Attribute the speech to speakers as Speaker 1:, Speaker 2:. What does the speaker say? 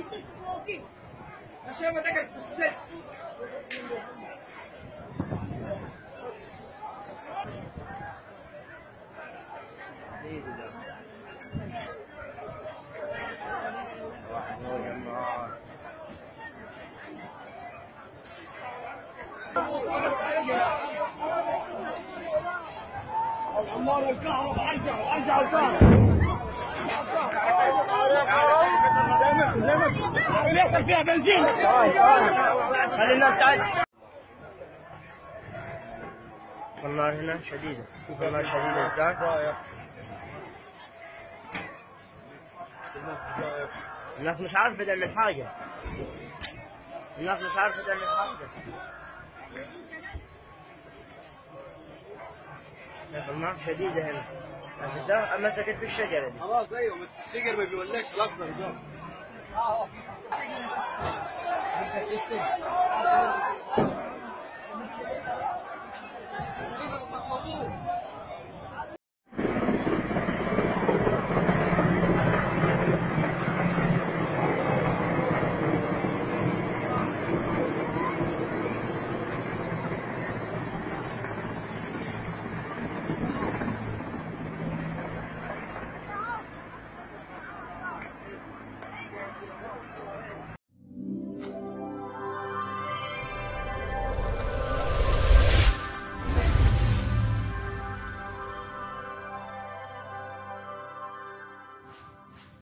Speaker 1: الست فوقي
Speaker 2: عشان ما تقعد في السد العمار الكهرباء ارجعوا ارجعوا الكهرباء زي ما زي ما عربيتك فيها بنزين خلي الناس تعيش
Speaker 3: النار هنا شديدة شوف النار شديدة ازاي الناس مش عارفة تعمل حاجة الناس مش عارفة تعمل حاجة شوف النار شديدة هنا شوف ازاي مسكت في الشجرة دي
Speaker 2: خلاص ايوه بس الشجر ما بيولكش الاخضر ده